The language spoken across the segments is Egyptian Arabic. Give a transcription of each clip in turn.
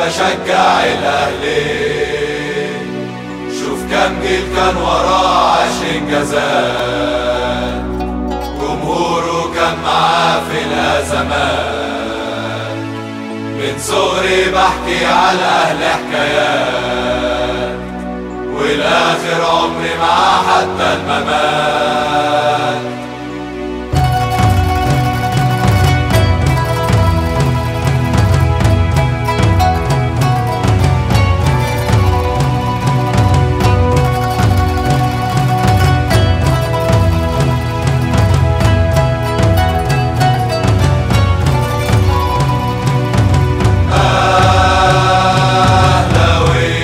بشجع الاهلي شوف كم جيل كان وراه عاش انجازات جمهوره كان معاه في الازمات من صغري بحكي على اهل حكايات والاخر عمري معاه حتى الممات أهلاوي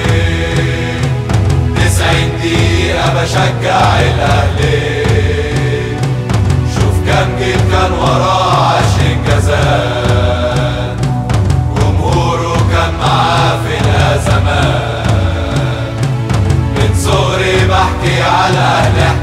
تسعين دقيقة بشجع الأهلي شوف كم جيل كان وراه عاش إنجازات جمهوره كان معاه في الأزمات من صغري بحكي على أهل